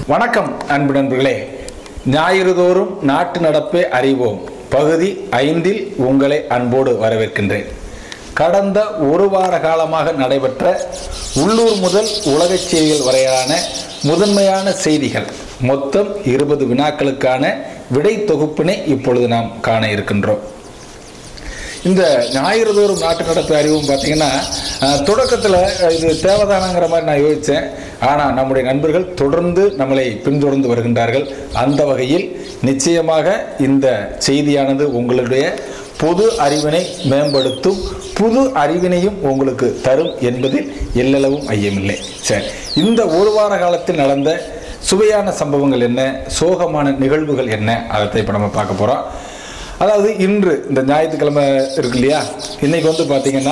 வணக்கம் அன்பு நண்பர்களே ஞாயிறுதோறும் நாட்டு நடப்பே அறிவோம் பகுதி ஐந்தில் உங்களை அன்போடு வரவேற்கின்றேன் கடந்த ஒரு வார காலமாக நடைபெற்ற உள்ளூர் முதல் உலகச் செய்திகள் வரையிலான முதன்மையான செய்திகள் மொத்தம் இருபது வினாக்களுக்கான விடை தொகுப்பினை இப்பொழுது நாம் காண இருக்கின்றோம் இந்த ஞாயிறுதோறும் நாட்டு நடப்பு அறிவும் பார்த்தீங்கன்னா தொடக்கத்தில் இது தேவைதானங்கிற மாதிரி நான் யோசித்தேன் ஆனால் நம்முடைய நண்பர்கள் தொடர்ந்து நம்மளை பின்தொடர்ந்து வருகின்றார்கள் அந்த வகையில் நிச்சயமாக இந்த செய்தியானது உங்களுடைய பொது அறிவினை மேம்படுத்தும் புது அறிவினையும் உங்களுக்கு தரும் என்பதில் எல்லளவும் ஐயமில்லை சரி இந்த ஒரு வார காலத்தில் நடந்த சுவையான சம்பவங்கள் என்ன சோகமான நிகழ்வுகள் என்ன அதை இப்போ நம்ம பார்க்க போகிறோம் அதாவது இன்று இந்த ஞாயிற்றுக்கிழமை இருக்கு இல்லையா இன்னைக்கு வந்து பார்த்தீங்கன்னா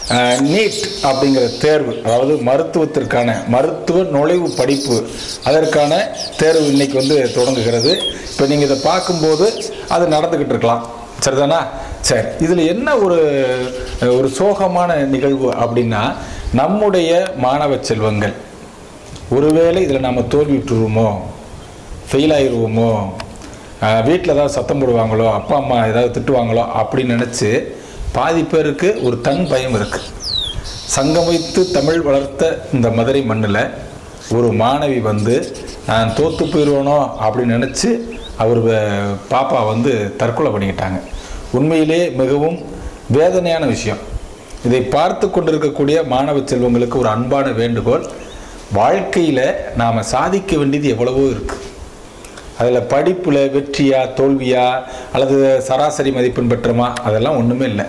நீட் அப்படிங்கிற தேர்வு அதாவது மருத்துவத்திற்கான மருத்துவ நுழைவு படிப்பு அதற்கான தேர்வு இன்னைக்கு வந்து தொடங்குகிறது இப்போ நீங்கள் இதை பார்க்கும்போது அது நடந்துக்கிட்டு இருக்கலாம் சரிதானா சரி இதில் என்ன ஒரு ஒரு சோகமான நிகழ்வு அப்படின்னா நம்முடைய மாணவ செல்வங்கள் ஒருவேளை இதில் நம்ம தோல்விட்டுருவோமோ ஃபெயில் ஆயிடுவோமோ வீட்டில் ஏதாவது சத்தம் போடுவாங்களோ அப்பா அம்மா ஏதாவது திட்டுவாங்களோ அப்படின்னு நினச்சி பாதி பேருக்கு ஒரு தன் பயம் இருக்குது சங்கம் வைத்து தமிழ் வளர்த்த இந்த மதுரை மண்ணில் ஒரு மாணவி வந்து நான் தோற்று போயிடுவேனோ அப்படின்னு நினச்சி அவர் பாப்பா வந்து தற்கொலை பண்ணிக்கிட்டாங்க உண்மையிலே மிகவும் வேதனையான விஷயம் இதை பார்த்து கொண்டிருக்கக்கூடிய மாணவ செல்வங்களுக்கு ஒரு அன்பான வேண்டுகோள் வாழ்க்கையில் நாம் சாதிக்க வேண்டியது எவ்வளவோ இருக்குது அதில் படிப்பில் வெற்றியா தோல்வியா அல்லது சராசரி மதிப்பெண் பெற்றமா அதெல்லாம் ஒன்றுமே இல்லை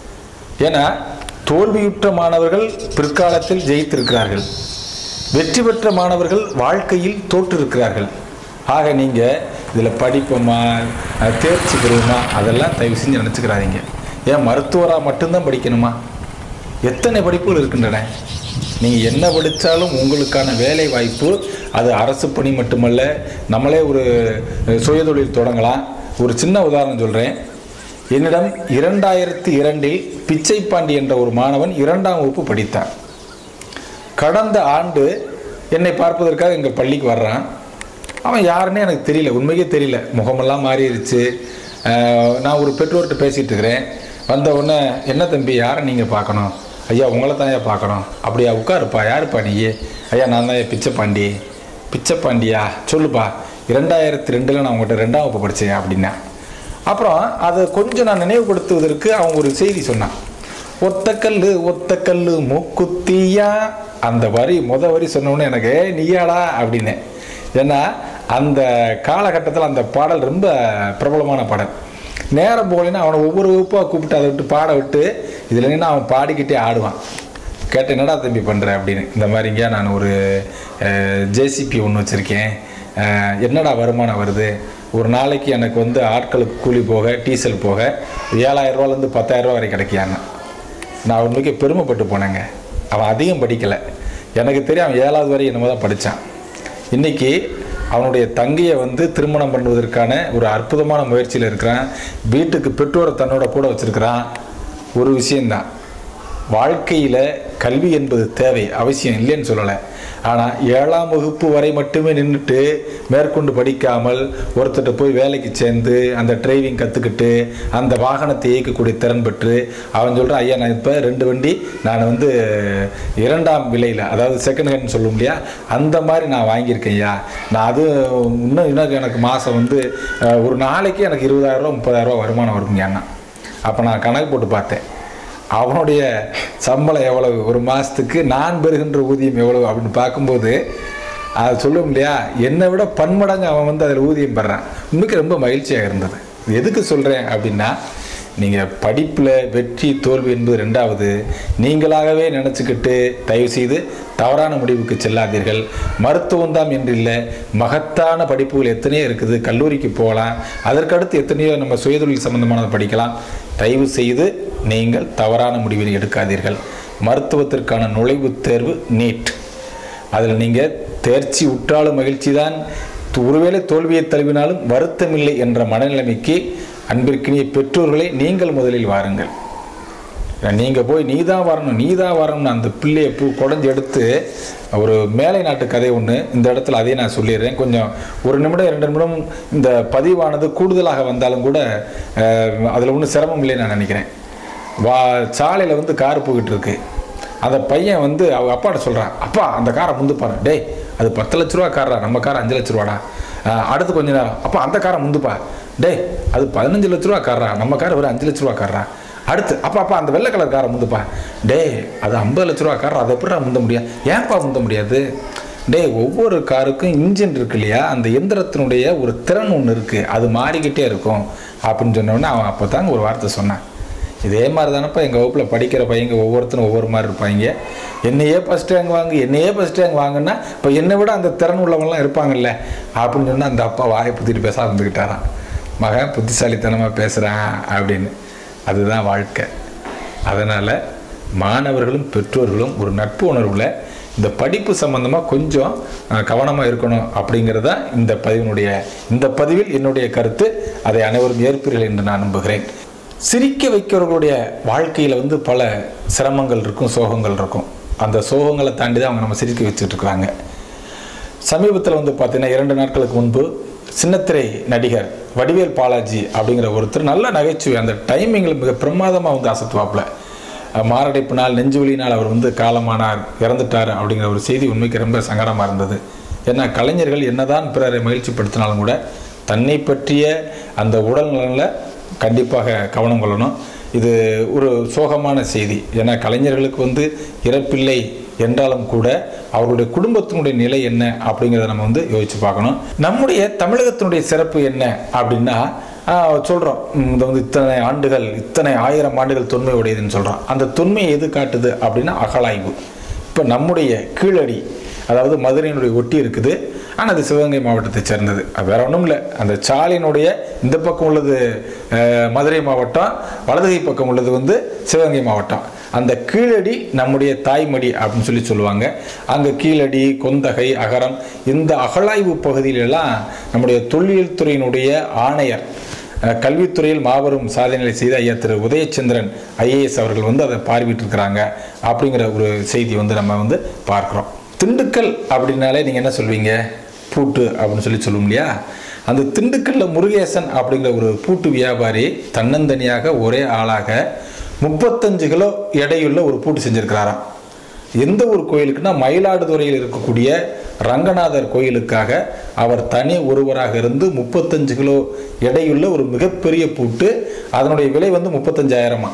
ஏன்னா தோல்வியுற்ற மாணவர்கள் பிற்காலத்தில் ஜெயித்திருக்கிறார்கள் வெற்றி பெற்ற மாணவர்கள் வாழ்க்கையில் தோற்றிருக்கிறார்கள் ஆக நீங்கள் இதில் படிப்போமா தேர்ச்சி பெறுவோமா அதெல்லாம் தயவு செஞ்சு நினச்சிக்கிறாதீங்க ஏன் மருத்துவராக மட்டும்தான் படிக்கணுமா எத்தனை படிப்புகள் இருக்கின்றன நீங்கள் என்ன படித்தாலும் உங்களுக்கான வேலை வாய்ப்பு அது அரசு பணி மட்டுமல்ல நம்மளே ஒரு சுயதொழில் தொடங்கலாம் ஒரு சின்ன உதாரணம் சொல்கிறேன் என்னிடம் இரண்டாயிரத்தி இரண்டில் பிச்சைப்பாண்டி என்ற ஒரு மாணவன் இரண்டாம் வகுப்பு படித்தான் கடந்த ஆண்டு என்னை பார்ப்பதற்காக எங்கள் பள்ளிக்கு வர்றான் அவன் யாருன்னே எனக்கு தெரியல உண்மைக்கே தெரியல முகமெல்லாம் மாறிடுச்சு நான் ஒரு பெற்றோர்கிட்ட பேசிகிட்டு இருக்கிறேன் வந்த உடனே என்ன தம்பி யாரை நீங்கள் பார்க்கணும் ஐயா உங்களை தான் ஐயா பார்க்கணும் அப்படியா உட்காருப்பா யாருப்பா நீ ஐயா நான் தான் பிச்சை பாண்டி பிச்சை பாண்டியா சொல்லுப்பா இரண்டாயிரத்தி ரெண்டில் நான் உங்கள்கிட்ட ரெண்டாம் வகுப்பு படித்தேன் அப்படின்னா அப்புறம் அதை கொஞ்சம் நான் நினைவுபடுத்துவதற்கு அவன் ஒரு செய்தி சொன்னான் ஒத்தக்கல் ஒத்தக்கல் மூக்குத்தியா அந்த வரி முத வரி சொன்னோன்னே எனக்கு நீயாடா அப்படின்னு ஏன்னா அந்த காலகட்டத்தில் அந்த பாடல் ரொம்ப பிரபலமான பாடல் நேரம் போகலைன்னா அவனை ஒவ்வொரு வகுப்பாக கூப்பிட்டு அதை விட்டு பாட விட்டு இதில் நின்று அவன் பாடிக்கிட்டே ஆடுவான் கேட்ட என்னடா தம்பி பண்ணுற அப்படின்னு இந்த மாதிரிங்க நான் ஒரு ஜேசிபி ஒன்று வச்சுருக்கேன் என்னடா வருமானம் வருது ஒரு நாளைக்கு எனக்கு வந்து ஆட்களுக்கு கூலி போக டீசல் போக ஏழாயிரரூவாலேருந்து பத்தாயிரரூவா வரை கிடைக்கியாங்க நான் உண்மைக்கு பெருமைப்பட்டு போனேங்க அவன் அதிகம் படிக்கலை எனக்கு தெரியும் அவன் ஏழாவது வரை என்னமோ தான் படித்தான் இன்றைக்கி அவனுடைய தங்கையை வந்து திருமணம் பண்ணுவதற்கான ஒரு அற்புதமான முயற்சியில் இருக்கிறான் வீட்டுக்கு பெற்றோரை தன்னோட கூட வச்சுருக்கிறான் ஒரு விஷயந்தான் வாழ்க்கையில் கல்வி என்பது தேவை அவசியம் இல்லைன்னு சொல்லலை ஆனால் ஏழாம் வகுப்பு வரை மட்டுமே நின்றுட்டு மேற்கொண்டு படிக்காமல் ஒருத்தர்கிட்ட போய் வேலைக்கு சேர்ந்து அந்த டிரைவிங் கற்றுக்கிட்டு அந்த வாகனத்தை இயக்கக்கூடிய திறன் பெற்று அவன் சொல்கிறான் ஐயா நான் இப்போ ரெண்டு வண்டி நான் வந்து இரண்டாம் விலையில் அதாவது செகண்ட் ஹேண்ட் சொல்லும் இல்லையா அந்த மாதிரி நான் வாங்கியிருக்கேன் ஐயா நான் அது இன்னும் இன்னும் எனக்கு மாதம் வந்து ஒரு நாளைக்கு எனக்கு இருபதாயிரரூவா முப்பதாயிரரூவா வருமானம் வருங்க அண்ணா அப்போ நான் கணக்கு போட்டு பார்த்தேன் அவனுடைய சம்பளம் எவ்வளவு ஒரு மாதத்துக்கு நான் பெறுகின்ற ஊதியம் எவ்வளவு அப்படின்னு பார்க்கும்போது அதை சொல்லும் இல்லையா என்னை விட பன்மடங்கு அவன் வந்து அதில் ஊதியம் பெறான் உண்மைக்கு ரொம்ப மகிழ்ச்சியாக இருந்தது எதுக்கு சொல்கிறேன் அப்படின்னா நீங்கள் படிப்பில் வெற்றி தோல்வி என்பது ரெண்டாவது நீங்களாகவே நினச்சிக்கிட்டு தயவு செய்து தவறான முடிவுக்கு செல்லாதீர்கள் மருத்துவம் தான் என்று இல்லை மகத்தான படிப்புகள் எத்தனையோ இருக்குது கல்லூரிக்கு போகலாம் அதற்கடுத்து எத்தனையோ நம்ம சுயதொழில் சம்பந்தமானதை படிக்கலாம் தயவு செய்து நீங்கள் தவறான முடிவினை எடுக்காதீர்கள் மருத்துவத்திற்கான நுழைவுத் தேர்வு நீட் அதில் நீங்கள் தேர்ச்சி உற்றாலும் மகிழ்ச்சி தான் ஒருவேளை தோல்வியை தழுவினாலும் வருத்தமில்லை என்ற மனநிலைமைக்கு அன்பிற்கினிய பெற்றோர்களை நீங்கள் முதலில் வாருங்கள் நீங்கள் போய் நீ தான் வரணும் நீ தான் வரணும்னு அந்த பிள்ளையை பூ குடஞ்சி எடுத்து ஒரு மேலை நாட்டு கதை ஒன்று இந்த இடத்துல அதையும் நான் சொல்லிடுறேன் கொஞ்சம் ஒரு நிமிடம் இரண்டு நிமிடம் இந்த பதிவானது கூடுதலாக வந்தாலும் கூட அதில் ஒன்றும் சிரமம் இல்லைன்னு நான் நினைக்கிறேன் வா சாலையில் வந்து கார் போய்கிட்டு இருக்கு அந்த பையன் வந்து அவங்க அப்பாட்ட சொல்கிறான் அப்பா அந்த காரை முந்து பாரு டேய் அது பத்து லட்ச ரூபா காரா நம்ம கார் அஞ்சு லட்ச ரூபாடா அஹ் அடுத்து கொஞ்ச நேரம் அப்பா அந்த காரை முந்துப்பா டேய் அது பதினஞ்சு லட்ச ரூபா காரா நம்ம கார் ஒரு அஞ்சு லட்ச ரூபா காரா அடுத்து அப்பா அப்பா அந்த வெள்ளை கலர் காரை முந்துப்பா டேய் அது ஐம்பது லட்ச ரூபா கார் அதை எப்படிடா முந்த முடியும் ஏன்ப்பா முந்த முடியாது டேய் ஒவ்வொரு காருக்கும் இன்ஜின் இருக்கு இல்லையா அந்த எந்திரத்தினுடைய ஒரு திறன் ஒன்று இருக்குது அது மாறிக்கிட்டே இருக்கும் அப்படின்னு சொன்னோடனே அவன் அப்போ தாங்க ஒரு வார்த்தை சொன்னான் இதே மாதிரி தானப்பா எங்கள் வகுப்பில் படிக்கிற பையங்க ஒவ்வொருத்தரும் ஒவ்வொரு மாதிரி இருப்பாங்க என்னையே ஃபஸ்ட் ரேங்க் வாங்கு என்னையே ஃபஸ்ட் ரேங்க் வாங்குன்னா இப்போ என்னை விட அந்த திறன் உள்ளவங்களாம் இருப்பாங்கல்ல அப்படின்னு சொன்னால் அந்த அப்பா வாயை புத்திட்டு பேச வந்துக்கிட்டாராம் மகன் புத்திசாலித்தனமாக பேசுகிறான் அப்படின்னு அதுதான் வாழ்க்கை அதனால் மாணவர்களும் பெற்றோர்களும் ஒரு நட்பு உணர்வில் இந்த படிப்பு சம்பந்தமாக கொஞ்சம் கவனமாக இருக்கணும் அப்படிங்கிறதா இந்த பதிவினுடைய இந்த பதிவில் என்னுடைய கருத்து அதை அனைவரும் ஏற்பீர்கள் என்று நான் நம்புகிறேன் சிரிக்க வைக்கிறவர்களுடைய வாழ்க்கையில் வந்து பல சிரமங்கள் இருக்கும் சோகங்கள் இருக்கும் அந்த சோகங்களை தாண்டி தான் அவங்க நம்ம சிரிக்க வச்சுட்டு இருக்கிறாங்க சமீபத்தில் வந்து பார்த்தீங்கன்னா இரண்டு நாட்களுக்கு முன்பு சின்னத்திரை நடிகர் வடிவேல் பாலாஜி அப்படிங்கிற ஒருத்தர் நல்ல நகைச்சுவை அந்த டைமிங்கில் மிக பிரமாதமாக வந்து அசத்துவாப்புல மாரடைப்பினால் நெஞ்சு வலியினால் அவர் வந்து காலமானார் இறந்துட்டார் அப்படிங்கிற ஒரு செய்தி உண்மைக்கு ரொம்ப சங்கடமாக இருந்தது ஏன்னா கலைஞர்கள் என்னதான் பிறரை மகிழ்ச்சிப்படுத்தினாலும் கூட தன்னை பற்றிய அந்த உடல் நலனில் கண்டிப்பாக கவனம் கொள்ளணும் இது ஒரு சோகமான செய்தி ஏன்னா கலைஞர்களுக்கு வந்து இறப்பில்லை என்றாலும் கூட அவர்களுடைய குடும்பத்தினுடைய நிலை என்ன அப்படிங்கிறத நம்ம வந்து யோசிச்சு பார்க்கணும் நம்முடைய தமிழகத்தினுடைய சிறப்பு என்ன அப்படின்னா சொல்கிறோம் இந்த வந்து இத்தனை ஆண்டுகள் இத்தனை ஆயிரம் ஆண்டுகள் தொன்மை உடையதுன்னு சொல்கிறோம் அந்த தொன்மையை எது காட்டுது அப்படின்னா அகழாய்வு இப்போ நம்முடைய கீழடி அதாவது மதுரையினுடைய ஒட்டி இருக்குது ஆனால் அது சிவகங்கை மாவட்டத்தை சேர்ந்தது அது வேற ஒன்றும் இல்லை அந்த சாலையினுடைய இந்த பக்கம் உள்ளது அஹ், மதுரை மாவட்டம் வலதுகை பக்கம் உள்ளது வந்து சிவகங்கை மாவட்டம் அந்த கீழடி நம்முடைய தாய்மடி அப்படின்னு சொல்லி சொல்லுவாங்க அங்கே கீழடி கொந்தகை அகரம் இந்த அகழாய்வு பகுதியிலெல்லாம் நம்முடைய தொல்லியல் துறையினுடைய ஆணையர் அஹ், கல்வித்துறையில் மாபெரும் சாதனைகளை செய்த ஐயா திரு உதயச்சந்திரன் ஐஏஎஸ் அவர்கள் வந்து அதை பார்வையிட்டிருக்கிறாங்க அப்படிங்கிற ஒரு செய்தி வந்து நம்ம வந்து பார்க்குறோம் திண்டுக்கல் அப்படின்னாலே நீங்கள் என்ன சொல்வீங்க பூட்டு அப்படின்னு சொல்லி சொல்லுவோம் இல்லையா அந்த திண்டுக்கல்ல முருகேசன் அப்படிங்கிற ஒரு பூட்டு வியாபாரி தன்னந்தனியாக ஒரே ஆளாக முப்பத்தஞ்சு கிலோ எடையுள்ள ஒரு பூட்டு செஞ்சிருக்கிறாராம் எந்த ஒரு கோயிலுக்குன்னா மயிலாடுதுறையில் இருக்கக்கூடிய ரங்கநாதர் கோயிலுக்காக அவர் தனி ஒருவராக இருந்து முப்பத்தஞ்சு கிலோ எடையுள்ள ஒரு மிகப்பெரிய பூட்டு அதனுடைய விலை வந்து முப்பத்தஞ்சாயிரமா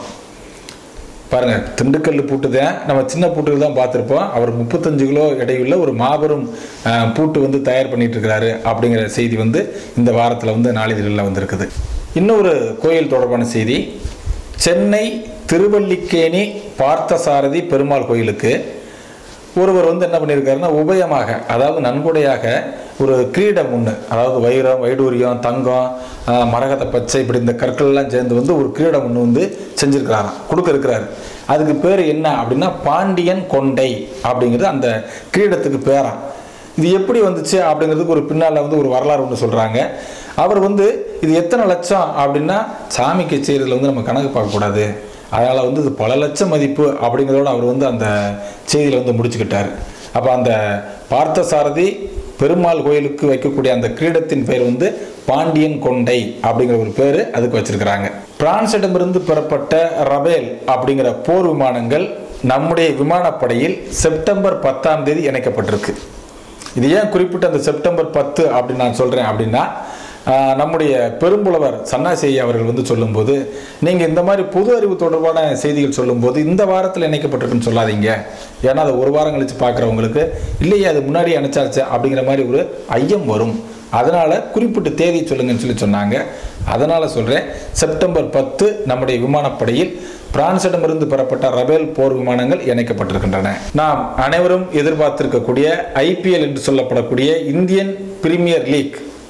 பாருங்க திண்டுக்கல் பூட்டு தான் நம்ம சின்ன பூட்டுகள் தான் பார்த்துருப்போம் அவர் முப்பத்தஞ்சு கிலோ எடையுள்ள ஒரு மாபெரும் அஹ், பூட்டு வந்து தயார் பண்ணிட்டு இருக்கிறாரு அப்படிங்கிற செய்தி வந்து இந்த வாரத்தில் வந்து நாளிதழில் வந்திருக்குது இன்னொரு கோயில் தொடர்பான செய்தி சென்னை திருவல்லிக்கேணி பார்த்தசாரதி பெருமாள் கோயிலுக்கு ஒருவர் வந்து என்ன பண்ணியிருக்காருன்னா உபயமாக அதாவது நன்கொடையாக ஒரு கிரீடம் ஒன்று அதாவது வைரம் வைடூரியம் தங்கம் ஆஹ், மரகத பச்சை இப்படி இந்த கற்கள்லாம் சேர்ந்து வந்து ஒரு கிரீடம் ஒன்று வந்து செஞ்சிருக்கிறாராம் கொடுக்க இருக்கிறாரு அதுக்கு பேர் என்ன அப்படின்னா பாண்டியன் கொண்டை அப்படிங்கிறது அந்த கிரீடத்துக்கு பேராம் இது எப்படி வந்துச்சு அப்படிங்கிறதுக்கு ஒரு பின்னால் வந்து ஒரு வரலாறு ஒன்று சொல்கிறாங்க அவர் வந்து இது எத்தனை லட்சம் அப்படின்னா சாமிக்கு செய்கிறதுல வந்து நம்ம கணக்கு பார்க்கக்கூடாது அதனால் வந்து இது பல லட்சம் மதிப்பு அப்படிங்கிறதோட அவர் வந்து அந்த செய்தியில் வந்து முடிச்சுக்கிட்டார் அப்போ அந்த பார்த்தசாரதி பெருமாள் கோயிலுக்கு வைக்கக்கூடிய அந்த கிரீடத்தின் பெயர் வந்து பாண்டியன் கொண்டை அப்படிங்கிற ஒரு பேர் அதுக்கு வச்சிருக்கிறாங்க பிரான்சிடமிருந்து பெறப்பட்ட ரபேல் அப்படிங்கிற போர் விமானங்கள் நம்முடைய விமானப்படையில் செப்டம்பர் பத்தாம் தேதி இணைக்கப்பட்டிருக்கு இது ஏன் குறிப்பிட்ட அந்த செப்டம்பர் பத்து அப்படின்னு நான் சொல்கிறேன் அப்படின்னா ஆஹ், நம்முடைய பெரும்புலவர் சன்னாசி ஐயா அவர்கள் வந்து சொல்லும்போது நீங்கள் இந்த மாதிரி பொது அறிவு தொடர்பான செய்திகள் சொல்லும்போது இந்த வாரத்தில் இணைக்கப்பட்டிருக்குன்னு சொல்லாதீங்க ஏன்னா அதை ஒரு வாரம் கழித்து பார்க்குறவங்களுக்கு இல்லையே அது முன்னாடி அணைச்சாச்சு அப்படிங்கிற மாதிரி ஒரு ஐயம் வரும் அதனால் குறிப்பிட்ட தேதி சொல்லுங்கன்னு சொல்லி சொன்னாங்க அதனால் சொல்கிறேன் செப்டம்பர் பத்து நம்முடைய விமானப்படையில் பிரான்சிடமிருந்து பெறப்பட்ட ரபேல் போர் விமானங்கள் இணைக்கப்பட்டிருக்கின்றன நாம் அனைவரும் எதிர்பார்த்திருக்கக்கூடிய ஐபிஎல் என்று சொல்லப்படக்கூடிய இந்தியன் பிரீமியர் லீக்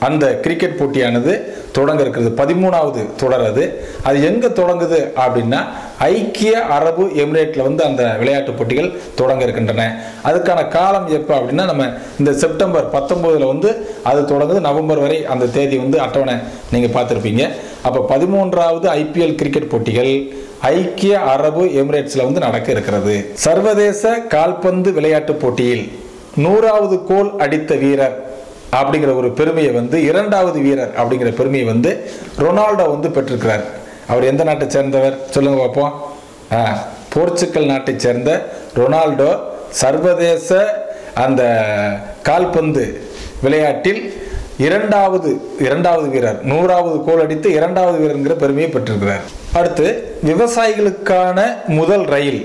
அந்த கிரிக்கெட் போட்டியானது தொடங்க இருக்கிறது பதிமூணாவது தொடர் அது அது எங்கே தொடங்குது அப்படின்னா ஐக்கிய அரபு எமிரேட்டில் வந்து அந்த விளையாட்டு போட்டிகள் தொடங்க இருக்கின்றன அதுக்கான காலம் எப்போ அப்படின்னா நம்ம இந்த செப்டம்பர் பத்தொம்போதில் வந்து அது தொடங்குது நவம்பர் வரை அந்த தேதி வந்து அட்டவணை நீங்கள் பார்த்துருப்பீங்க அப்போ பதிமூன்றாவது ஐபிஎல் கிரிக்கெட் போட்டிகள் ஐக்கிய அரபு எமிரேட்ஸில் வந்து நடக்க இருக்கிறது சர்வதேச கால்பந்து விளையாட்டு போட்டியில் நூறாவது கோல் அடித்த வீரர் அப்படிங்கிற ஒரு பெருமையை வந்து இரண்டாவது வீரர் அப்படிங்கிற பெருமையை வந்து ரொனால்டோ வந்து பெற்றிருக்கிறார் அவர் எந்த நாட்டை சேர்ந்தவர் சொல்லுங்க பார்ப்போம் ஆ, போர்ச்சுக்கல் நாட்டை சேர்ந்த ரொனால்டோ சர்வதேச அந்த கால்பந்து விளையாட்டில் இரண்டாவது இரண்டாவது வீரர் நூறாவது கோல் அடித்து இரண்டாவது வீரர்ங்கிற பெருமையை பெற்றிருக்கிறார் அடுத்து விவசாயிகளுக்கான முதல் ரயில்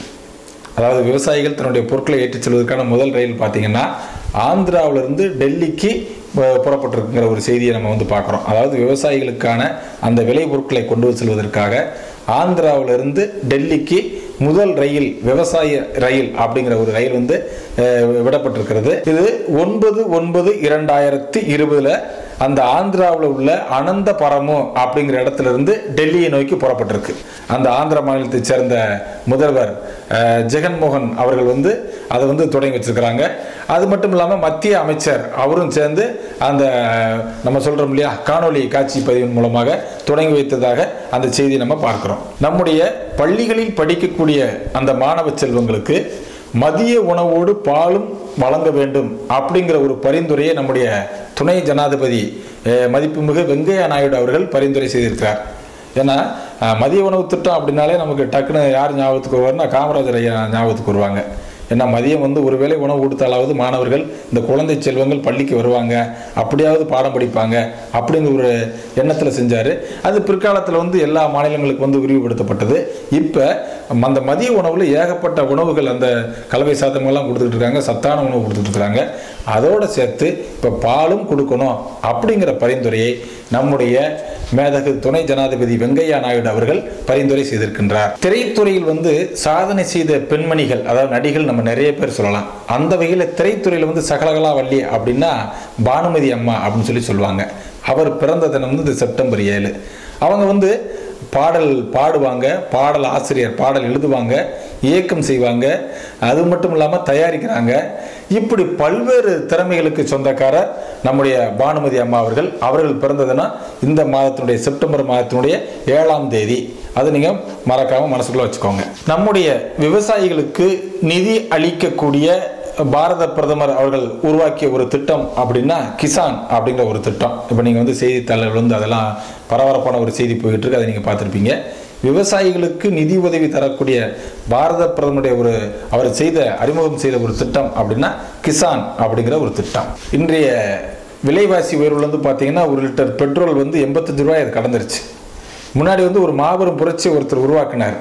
அதாவது விவசாயிகள் தன்னுடைய பொருட்களை ஏற்றிச் செல்வதற்கான முதல் ரயில் பார்த்தீங்கன்னா ஆந்திராவிலிருந்து டெல்லிக்கு அஹ், புறப்பட்டிருக்குங்கிற ஒரு செய்தியை நம்ம வந்து பார்க்குறோம் அதாவது விவசாயிகளுக்கான அந்த விளை பொருட்களை கொண்டு வந்து செல்வதற்காக ஆந்திராவிலிருந்து டெல்லிக்கு முதல் ரயில் விவசாய ரயில் அப்படிங்கிற ஒரு ரயில் வந்து அஹ், விடப்பட்டிருக்கிறது இது ஒன்பது ஒன்பது இரண்டாயிரத்தி இருபதுல அந்த ஆந்திராவில் உள்ள அனந்தபரமு அப்படிங்கிற இடத்துல இருந்து டெல்லியை நோக்கி புறப்பட்டிருக்கு அந்த ஆந்திர மாநிலத்தை சேர்ந்த முதல்வர் அஹ், ஜெகன்மோகன் அவர்கள் வந்து அதை வந்து தொடங்கி வச்சிருக்கிறாங்க அது மட்டும் இல்லாமல் மத்திய அமைச்சர் அவரும் சேர்ந்து அந்த நம்ம சொல்றோம் இல்லையா காணொளி காட்சி பதிவின் மூலமாக தொடங்கி வைத்ததாக அந்த செய்தி நம்ம பார்க்கிறோம் நம்முடைய பள்ளிகளில் படிக்கக்கூடிய அந்த மாணவ செல்வங்களுக்கு மதிய உணவோடு பாலும் வழங்க வேண்டும் அப்படிங்கிற ஒரு பரிந்துரையை நம்முடைய துணை ஜனாதிபதி அஹ், மதிப்புமிகு வெங்கையா நாயுடு அவர்கள் பரிந்துரை செய்திருக்கிறார் ஏன்னா அஹ், மதிய உணவு திட்டம் அப்படின்னாலே நமக்கு டக்குன்னு யார் ஞாபகத்துக்கு வருவார்னா காமராஜர் ஐயா ஞாபகத்துக்கு வருவாங்க ஏன்னா மதியம் வந்து ஒருவேளை உணவு கொடுத்தாலாவது மாணவர்கள் இந்த குழந்தை செல்வங்கள் பள்ளிக்கு வருவாங்க அப்படியாவது பாடம் படிப்பாங்க அப்படிங்கிற ஒரு எண்ணத்தில் செஞ்சார் அது பிற்காலத்தில் வந்து எல்லா மாநிலங்களுக்கு வந்து விரிவுபடுத்தப்பட்டது இப்போ அந்த மதிய உணவில் ஏகப்பட்ட உணவுகள் அந்த கலவை சாதமெல்லாம் கொடுத்துட்டு இருக்காங்க சத்தான உணவு கொடுத்துட்டு இருக்காங்க அதோடு சேர்த்து இப்போ பாலும் கொடுக்கணும் அப்படிங்கிற பரிந்துரையை நம்முடைய மேதகு துணை ஜனாதிபதி வெங்கையா நாயுடு அவர்கள் பரிந்துரை செய்திருக்கின்றார் திரைத்துறையில் வந்து சாதனை செய்த பெண்மணிகள் அதாவது நடிகள் நம்ம நிறைய பேர் சொல்லலாம் அந்த வகையில் திரைத்துறையில் வந்து சகலகலா வள்ளி அப்படின்னா பானுமதி அம்மா அப்படின்னு சொல்லி சொல்லுவாங்க அவர் பிறந்த தினம் வந்து இந்த செப்டம்பர் ஏழு அவங்க வந்து பாடல் பாடுவாங்க பாடல் ஆசிரியர் பாடல் எழுதுவாங்க இயக்கம் செய்வாங்க அது மட்டும் இல்லாமல் தயாரிக்கிறாங்க இப்படி பல்வேறு திறமைகளுக்கு சொந்தக்காரர் நம்முடைய பானுமதி அம்மா அவர்கள் அவர்கள் பிறந்ததுன்னா இந்த மாதத்தினுடைய செப்டம்பர் மாதத்தினுடைய ஏழாம் தேதி அதை நீங்கள் மறக்காம மனசுக்குள்ள வச்சுக்கோங்க நம்முடைய விவசாயிகளுக்கு நிதி அளிக்கக்கூடிய பாரத பிரதமர் அவர்கள் உருவாக்கிய ஒரு திட்டம் அப்படின்னா கிசான் அப்படிங்கிற ஒரு திட்டம் இப்போ நீங்கள் வந்து செய்தித்தாளர்கள் வந்து அதெல்லாம் பரபரப்பான ஒரு செய்தி போயிட்டு இருக்கு அதை நீங்கள் பார்த்துருப்பீங்க விவசாயிகளுக்கு நிதி உதவி தரக்கூடிய பாரத பிரதமருடைய ஒரு அவர் செய்த அறிமுகம் செய்த ஒரு திட்டம் அப்படின்னா கிசான் அப்படிங்கிற ஒரு திட்டம் இன்றைய விலைவாசி உயர்வுல வந்து பார்த்தீங்கன்னா ஒரு லிட்டர் பெட்ரோல் வந்து எண்பத்தஞ்சு ரூபாய் அது கடந்துருச்சு முன்னாடி வந்து ஒரு மாபெரும் புரட்சி ஒருத்தர் உருவாக்கினார்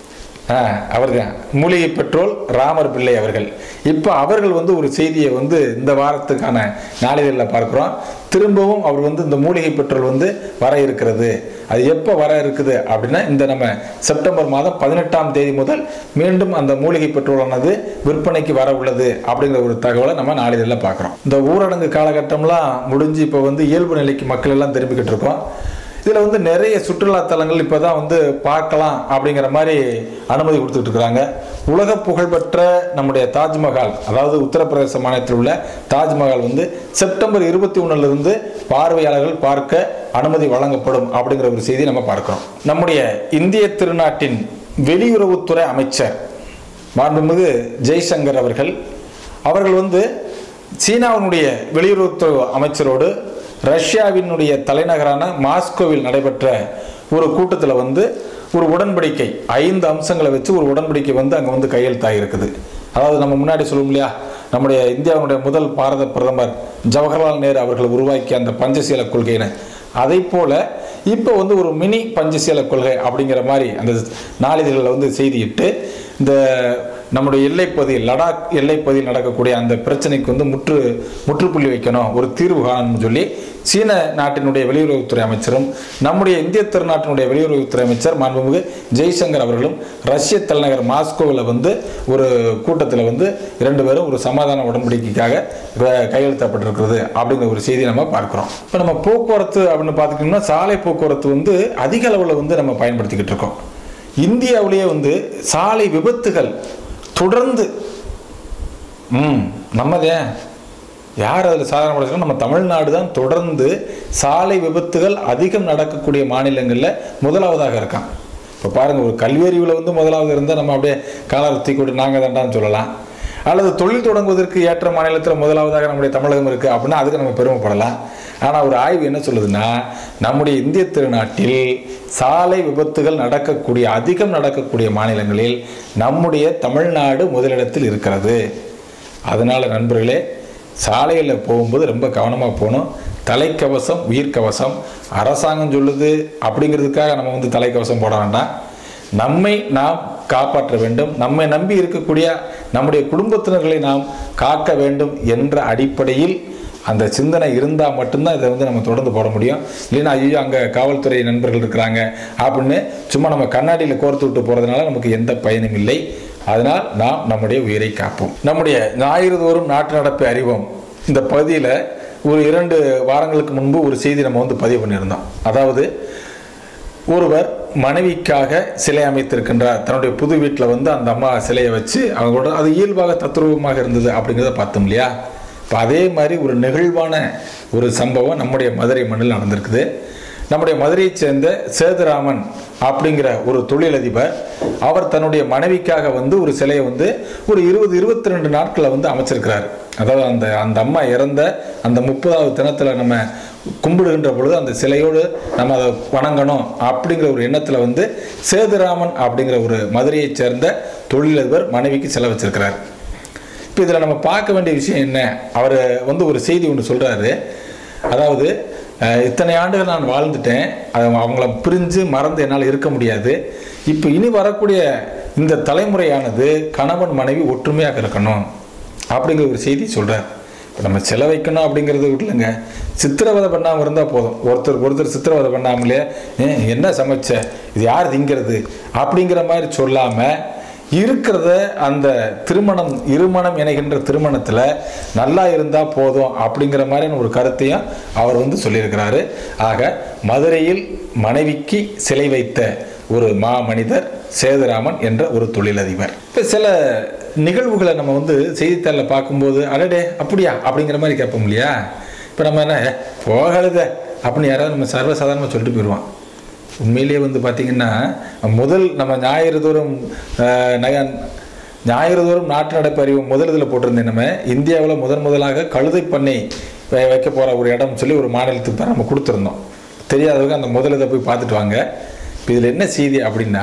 அவர் தான் மூலிகை பெட்ரோல் ராமர் பிள்ளை அவர்கள் இப்போ அவர்கள் வந்து ஒரு செய்தியை வந்து இந்த வாரத்துக்கான நாளிதழில் பார்க்குறோம் திரும்பவும் அவர் வந்து இந்த மூலிகை பெட்ரோல் வந்து வர இருக்கிறது அது எப்போ வர இருக்குது அப்படின்னா இந்த நம்ம செப்டம்பர் மாதம் பதினெட்டாம் தேதி முதல் மீண்டும் அந்த மூலிகை பெட்ரோலானது விற்பனைக்கு வர உள்ளது அப்படிங்கிற ஒரு தகவலை நம்ம நாளிதழில் பார்க்குறோம் இந்த ஊரடங்கு காலகட்டம்லாம் முடிஞ்சு இப்போ வந்து இயல்பு நிலைக்கு மக்கள் எல்லாம் திரும்பிக்கிட்டு இருக்கோம் இதில் வந்து நிறைய சுற்றுலா தலங்கள் இப்போ தான் வந்து பார்க்கலாம் அப்படிங்கிற மாதிரி அனுமதி கொடுத்துட்டு இருக்கிறாங்க உலக புகழ்பெற்ற நம்முடைய தாஜ்மஹால் அதாவது உத்தரப்பிரதேச மாநிலத்தில் உள்ள தாஜ்மஹால் வந்து செப்டம்பர் இருபத்தி ஒன்றிலிருந்து பார்வையாளர்கள் பார்க்க அனுமதி வழங்கப்படும் அப்படிங்கிற ஒரு செய்தி நம்ம பார்க்கிறோம் நம்முடைய இந்திய திருநாட்டின் வெளியுறவுத்துறை அமைச்சர் மாண்புமிகு ஜெய்சங்கர் அவர்கள் அவர்கள் வந்து சீனாவினுடைய வெளியுறவுத்துறை அமைச்சரோடு ரஷ்யாவினுடைய தலைநகரான மாஸ்கோவில் நடைபெற்ற ஒரு கூட்டத்தில் வந்து ஒரு உடன்படிக்கை ஐந்து அம்சங்களை வச்சு ஒரு உடன்படிக்கை வந்து அங்கே வந்து கையெழுத்தாக இருக்குது அதாவது நம்ம முன்னாடி சொல்லுவோம் இல்லையா நம்முடைய இந்தியாவுடைய முதல் பாரத பிரதமர் ஜவஹர்லால் நேரு அவர்கள் உருவாக்கிய அந்த பஞ்சசீல கொள்கைன்னு அதை போல இப்போ வந்து ஒரு மினி பஞ்சசீல கொள்கை அப்படிங்கிற மாதிரி அந்த நாளிதழ்களில் வந்து செய்தியிட்டு இந்த நம்முடைய எல்லைப்பகுதியில் லடாக் எல்லைப்பகுதியில் நடக்கக்கூடிய அந்த பிரச்சனைக்கு வந்து முற்று முற்றுப்புள்ளி வைக்கணும் ஒரு தீர்வு காணணும்னு சொல்லி சீன நாட்டினுடைய வெளியுறவுத்துறை அமைச்சரும் நம்முடைய இந்திய திருநாட்டினுடைய வெளியுறவுத்துறை அமைச்சர் மாண்புமிகு ஜெய்சங்கர் அவர்களும் ரஷ்ய தலைநகர் மாஸ்கோவில் வந்து ஒரு கூட்டத்தில் வந்து இரண்டு பேரும் ஒரு சமாதான உடன்படிக்கைக்காக க- கையெழுத்தப்பட்டிருக்கிறது அப்படிங்கிற ஒரு செய்தி நம்ம பார்க்கிறோம் இப்போ நம்ம போக்குவரத்து அப்படின்னு பார்த்துக்கிட்டோம்னா சாலை போக்குவரத்து வந்து அதிக அளவில் வந்து நம்ம பயன்படுத்திக்கிட்டு இருக்கோம் இந்தியாவிலேயே வந்து சாலை விபத்துகள் தொடர்ந்து ம் நம்மதே யார் அதில் சாதனை படைச்சிருக்கோம் நம்ம தமிழ்நாடு தான் தொடர்ந்து சாலை விபத்துகள் அதிகம் நடக்கக்கூடிய மாநிலங்களில் முதலாவதாக இருக்கான் இப்போ பாருங்கள் ஒரு கல்வியறிவில் வந்து முதலாவது இருந்தால் நம்ம அப்படியே காலர் தூக்கிவிட்டு நாங்கள் தாண்டான்னு சொல்லலாம் அல்லது தொழில் தொடங்குவதற்கு ஏற்ற மாநிலத்தில் முதலாவதாக நம்முடைய தமிழகம் இருக்குது அப்படின்னா அதுக்கு நம்ம பெருமைப்படலாம் ஆனால் ஒரு ஆய்வு என்ன சொல்லுதுன்னா நம்முடைய இந்திய திருநாட்டில் சாலை விபத்துகள் நடக்கக்கூடிய அதிகம் நடக்கக்கூடிய மாநிலங்களில் நம்முடைய தமிழ்நாடு முதலிடத்தில் இருக்கிறது அதனால நண்பர்களே சாலையில் போகும்போது ரொம்ப கவனமாக போகணும் தலைக்கவசம் உயிர்க்கவசம் அரசாங்கம் சொல்லுது அப்படிங்கிறதுக்காக நம்ம வந்து தலைக்கவசம் போட வேண்டாம் நம்மை நாம் காப்பாற்ற வேண்டும் நம்மை நம்பி இருக்கக்கூடிய நம்முடைய குடும்பத்தினர்களை நாம் காக்க வேண்டும் என்ற அடிப்படையில் அந்த சிந்தனை இருந்தால் மட்டும்தான் இதை வந்து நம்ம தொடர்ந்து போட முடியும் இல்லைன்னா ஐயோ அங்கே காவல்துறை நண்பர்கள் இருக்கிறாங்க அப்படின்னு சும்மா நம்ம கண்ணாடியில் கோர்த்து விட்டு போகிறதுனால நமக்கு எந்த பயனும் இல்லை அதனால் நாம் நம்முடைய உயிரை காப்போம் நம்முடைய ஞாயிறு தோறும் நாட்டு நடப்பை அறிவோம் இந்த பகுதியில் ஒரு இரண்டு வாரங்களுக்கு முன்பு ஒரு செய்தி நம்ம வந்து பதிவு பண்ணியிருந்தோம் அதாவது ஒருவர் மனைவிக்காக சிலை அமைத்திருக்கின்றார் தன்னுடைய புது வீட்டில் வந்து அந்த அம்மா சிலையை வச்சு அவங்களோட அது இயல்பாக தத்ரூபமாக இருந்தது அப்படிங்கிறத பார்த்தோம் இல்லையா இப்போ அதே மாதிரி ஒரு நெகிழ்வான ஒரு சம்பவம் நம்முடைய மதுரை மண்ணில் நடந்திருக்குது நம்முடைய மதுரையைச் சேர்ந்த சேதுராமன் அப்படிங்கிற ஒரு தொழிலதிபர் அவர் தன்னுடைய மனைவிக்காக வந்து ஒரு சிலையை வந்து ஒரு இருபது இருபத்தி ரெண்டு நாட்களை வந்து அமைச்சிருக்கிறார் அதாவது அந்த அந்த அம்மா இறந்த அந்த முப்பதாவது தினத்தில் நம்ம கும்பிடுகின்ற பொழுது அந்த சிலையோடு நம்ம அதை வணங்கணும் அப்படிங்கிற ஒரு எண்ணத்தில் வந்து சேதுராமன் அப்படிங்கிற ஒரு மதுரையைச் சேர்ந்த தொழிலதிபர் மனைவிக்கு சிலை வச்சிருக்கிறார் இப்போ இதில் நம்ம பார்க்க வேண்டிய விஷயம் என்ன அவர் வந்து ஒரு செய்தி ஒன்று சொல்கிறாரு அதாவது அஹ், இத்தனை ஆண்டுகள் நான் வாழ்ந்துட்டேன் அது அவங்கள பிரிஞ்சு மறந்து என்னால் இருக்க முடியாது இப்போ இனி வரக்கூடிய இந்த தலைமுறையானது கணவன் மனைவி ஒற்றுமையாக இருக்கணும் அப்படிங்கிற ஒரு செய்தி சொல்கிறார் இப்போ நம்ம செலவைக்கணும் அப்படிங்கிறது இல்லைங்க சித்திரவதை பண்ணாமல் இருந்தால் போதும் ஒருத்தர் ஒருத்தர் சித்திரவதை பண்ணாமலே "ஏன், என்ன சமைச்ச இது யார் திங்கிறது அப்படிங்கிற மாதிரி சொல்லாமல் இருக்கிறத அந்த திருமணம் இருமணம் இணைகின்ற திருமணத்தில் நல்லா இருந்தால் போதும் அப்படிங்கிற மாதிரியான ஒரு கருத்தையும் அவர் வந்து சொல்லியிருக்கிறாரு ஆக மதுரையில் மனைவிக்கு சிலை வைத்த ஒரு மா மனிதர் சேதுராமன் என்ற ஒரு தொழிலதிபர் இப்போ சில நிகழ்வுகளை நம்ம வந்து செய்தித்தாளில் பார்க்கும்போது அடடே அப்படியா அப்படிங்கிற மாதிரி கேட்போம் இல்லையா இப்போ நம்ம என்ன "ஏ, போகழுத அப்படின்னு யாராவது நம்ம சர்வசாதாரணமாக சொல்லிட்டு போயிடுவான் உண்மையிலேயே வந்து பார்த்திங்கன்னா முதல் நம்ம ஞாயிறு தோறும் அஹ், நக ஞாயிறு தோறும் நாட்டு நடப்பு அறிவு முதல் இதில் போட்டிருந்தேன் நம்ம இந்தியாவில் முதன் முதலாக கழுதை பண்ணை வை- வைக்க போகிற ஒரு இடம் சொல்லி ஒரு மாநிலத்துக்கு தான் நம்ம கொடுத்துருந்தோம் தெரியாதவங்க அந்த முதல் இதை போய் பார்த்துட்டு வாங்க இப்போ இதில் என்ன செய்தி அப்படின்னா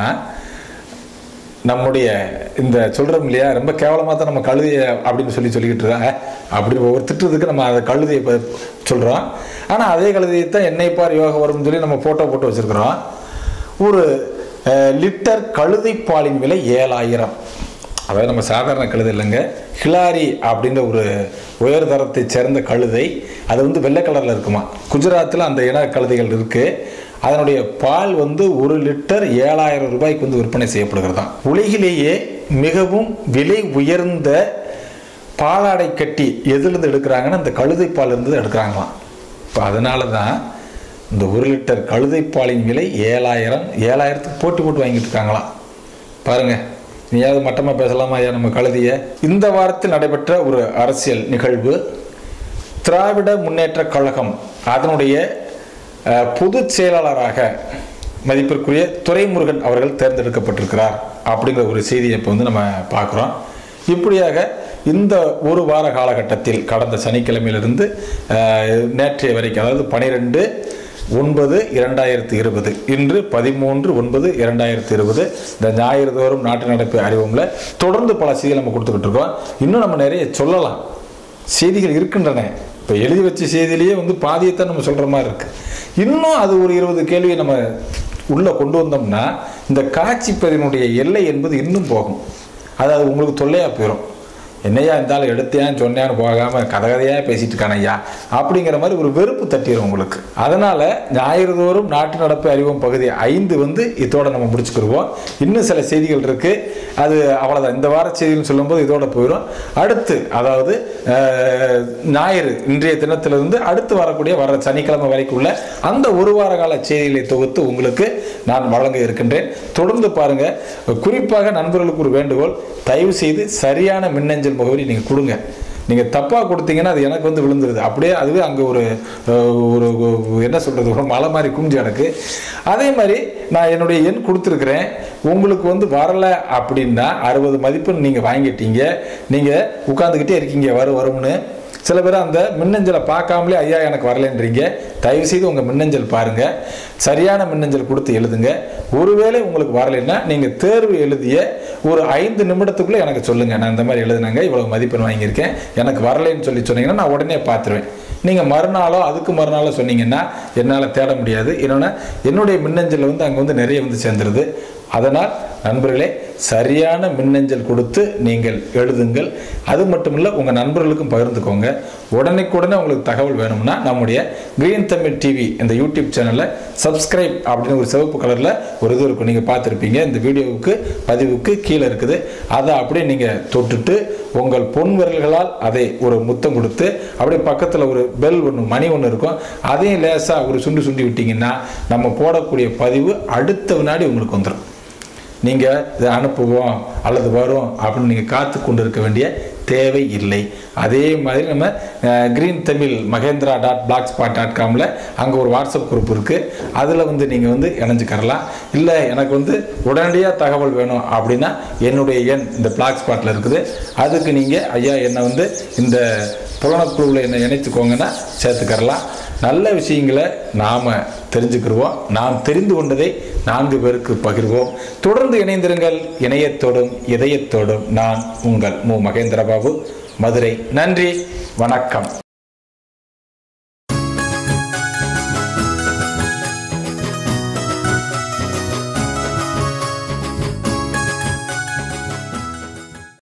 நம்முடைய இந்த சொல்கிறோம் இல்லையா ரொம்ப கேவலமாக தான் நம்ம கழுதையை அப்படின்னு சொல்லி சொல்லிக்கிட்டு இருக்காங்க அப்படி ஒவ்வொரு திட்டுறதுக்கு நம்ம அதை கழுதையை இப்போ சொல்கிறோம் ஆனால் அதே கழுதையை தான் என்னை பார் யோகா வரும்னு சொல்லி நம்ம ஃபோட்டோ போட்டு வச்சுருக்கிறோம் ஒரு அஹ், லிட்டர் கழுதை பாலின் விலை ஏழாயிரம் அதாவது நம்ம சாதாரண கழுதை இல்லைங்க ஹிலாரி அப்படின்ற ஒரு உயர் தரத்தை சேர்ந்த கழுதை அது வந்து வெள்ளை கலரில் இருக்குமா குஜராத்தில் அந்த இன கழுதைகள் இருக்குது அதனுடைய பால் வந்து ஒரு லிட்டர் ஏழாயிரம் ரூபாய்க்கு வந்து விற்பனை செய்யப்படுகிறதாம் உலகிலேயே மிகவும் விலை உயர்ந்த பாலாடை கட்டி எதுலேருந்து எடுக்கிறாங்கன்னா இந்த கழுதை பால் இருந்து எடுக்கிறாங்களாம் இப்போ அதனால தான் இந்த ஒரு லிட்டர் கழுதை பாலின் விலை ஏழாயிரம் ஏழாயிரத்துக்கு போட்டு போட்டு வாங்கிட்டு இருக்காங்களாம் பாருங்க நீயாவது மட்டமாக பேசலாமா ஐயா நம்ம கழுதிய இந்த வாரத்தில் நடைபெற்ற ஒரு அரசியல் நிகழ்வு திராவிட முன்னேற்ற கழகம் அதனுடைய அஹ், பொதுச் செயலாளராக மதிப்பிற்குரிய துரைமுருகன் அவர்கள் தேர்ந்தெடுக்கப்பட்டிருக்கிறார் அப்படிங்கிற ஒரு செய்தியை இப்போ வந்து நம்ம பார்க்குறோம் இப்படியாக இந்த ஒரு வார காலகட்டத்தில் கடந்த சனிக்கிழமையிலிருந்து அஹ், நேற்றைய வரைக்கும் அதாவது பனிரெண்டு ஒன்பது இரண்டாயிரத்தி இருபது இன்று பதிமூன்று ஒன்பது இரண்டாயிரத்தி இருபது இந்த ஞாயிறு தோறும் நாட்டு நடப்பு அறிவோம்ல தொடர்ந்து பல செய்திகள் நம்ம கொடுத்துக்கிட்டு இருக்கோம் இன்னும் நம்ம நிறைய சொல்லலாம் செய்திகள் இருக்கின்றன இப்போ எழுதி வச்ச செய்தியிலேயே வந்து பாதியத்தை நம்ம சொல்கிற மாதிரி இருக்கு இன்னும் அது ஒரு இருபது கேள்வியை நம்ம உள்ளே கொண்டு வந்தோம்னா இந்த காட்சி பதினுடைய எல்லை என்பது இன்னும் போகும் அது அது உங்களுக்கு தொல்லையாக போயிடும் என்னையா இருந்தாலும் எடுத்தேன்னு சொன்னேன்னு போகாம கதை கதையாக பேசிட்டு இருக்கான ஐயா அப்படிங்கிற மாதிரி ஒரு வெறுப்பு தட்டிடும் உங்களுக்கு அதனால ஞாயிறு தோறும் நாட்டு நடப்பு அறிவோம் பகுதி ஐந்து வந்து இதோட நம்ம முடிச்சுக்கிடுவோம் இன்னும் சில செய்திகள் இருக்கு அது அவ்வளோதான் இந்த வார செய்திகள் சொல்லும்போது இதோட போயிடும் அடுத்து அதாவது அஹ், ஞாயிறு இன்றைய தினத்திலிருந்து அடுத்து வரக்கூடிய வர சனிக்கிழமை வரைக்கும் உள்ள அந்த ஒரு வார கால செய்திகளை தொகுத்து உங்களுக்கு நான் வழங்க இருக்கின்றேன் தொடர்ந்து பாருங்க குறிப்பாக நண்பர்களுக்கு ஒரு வேண்டுகோள் தயவு செய்து சரியான மின்னஞ்சல் முகவரி நீங்கள் கொடுங்க நீங்கள் தப்பாக கொடுத்தீங்கன்னா அது எனக்கு வந்து விழுந்துருது அப்படியே அதுவே அங்கே ஒரு அஹ், ஒரு ஒரு என்ன சொல்கிறது ஒரு மலை மாதிரி குஞ்சு எனக்கு அதே மாதிரி நான் என்னுடைய எண் கொடுத்துருக்குறேன் உங்களுக்கு வந்து வரலை அப்படின்னா அறுபது மதிப்பெண் நீங்கள் வாங்கிட்டீங்க நீங்கள் உட்காந்துக்கிட்டே இருக்கீங்க வரும் வரும்னு சில பேர் அந்த மின்னஞ்சலை பார்க்காமலே ஐயா எனக்கு வரலைன்றீங்க தயவு செய்து உங்கள் மின்னஞ்சல் பாருங்க சரியான மின்னஞ்சல் கொடுத்து எழுதுங்க ஒருவேளை உங்களுக்கு வரலைன்னா நீங்கள் தேர்வு எழுதிய ஒரு ஐந்து நிமிடத்துக்குள்ளே எனக்கு சொல்லுங்கள் நான் இந்த மாதிரி எழுதுனாங்க இவ்வளவு மதிப்பெண் வாங்கியிருக்கேன் எனக்கு வரலைன்னு சொல்லி சொன்னீங்கன்னா நான் உடனே பார்த்துருவேன் நீங்கள் மறுநாளோ அதுக்கு மறுநாளோ சொன்னீங்கன்னா என்னால் தேட முடியாது இன்னொன்று என்னுடைய மின்னஞ்சல் வந்து அங்கே வந்து நிறைய வந்து சேர்ந்துருது அதனால் நண்பர்களே சரியான மின்னஞ்சல் கொடுத்து நீங்கள் எழுதுங்கள் அது மட்டும் இல்லை உங்கள் நண்பர்களுக்கும் பகிர்ந்துக்கோங்க உடனுக்குடனே உங்களுக்கு தகவல் வேணும்னா நம்முடைய கிரீன் தமிழ் டிவி இந்த யூடியூப் சேனலில் சப்ஸ்கிரைப் அப்படின்னு ஒரு சிவப்பு கலரில் ஒரு இது இருக்கும் நீங்கள் பார்த்துருப்பீங்க இந்த வீடியோவுக்கு பதிவுக்கு கீழே இருக்குது அதை அப்படியே நீங்கள் தொட்டுட்டு உங்கள் பொன் விரல்களால் அதை ஒரு முத்தம் கொடுத்து அப்படியே பக்கத்தில் ஒரு பெல் ஒன்று மணி ஒன்று இருக்கும் அதையும் லேசாக ஒரு சுண்டி சுண்டி விட்டீங்கன்னா நம்ம போடக்கூடிய பதிவு அடுத்த வினாடி உங்களுக்கு வந்துடும் நீங்கள் இதை அனுப்புவோம் அல்லது வரும் அப்படின்னு நீங்கள் காத்து கொண்டு இருக்க வேண்டிய தேவை இல்லை அதே மாதிரி நம்ம Green Tamil Mahendra dot black spot dot காமில் அங்கே ஒரு வாட்ஸ்அப் குரூப் இருக்குது அதில் வந்து நீங்கள் வந்து இணைஞ்சுக்கரலாம் இல்லை எனக்கு வந்து உடனடியாக தகவல் வேணும் அப்படின்னா என்னுடைய எண் இந்த பிளாக் ஸ்பாட்டில் இருக்குது அதுக்கு நீங்கள் ஐயா என்னை வந்து இந்த புலனக்குழுவில் என்னை இணைத்துக்கோங்கன்னா சேர்த்துக்கரலாம் நல்ல விஷயங்களை நாம் தெரிஞ்சுக்கிடுவோம் நாம் தெரிந்து கொண்டதை நான்கு பேருக்கு பகிர்வோம் தொடர்ந்து இணைந்திருங்கள் இணையத்தோடும் இதயத்தோடும் நான் உங்கள் மு மகேந்திர பாபு மதுரை நன்றி வணக்கம்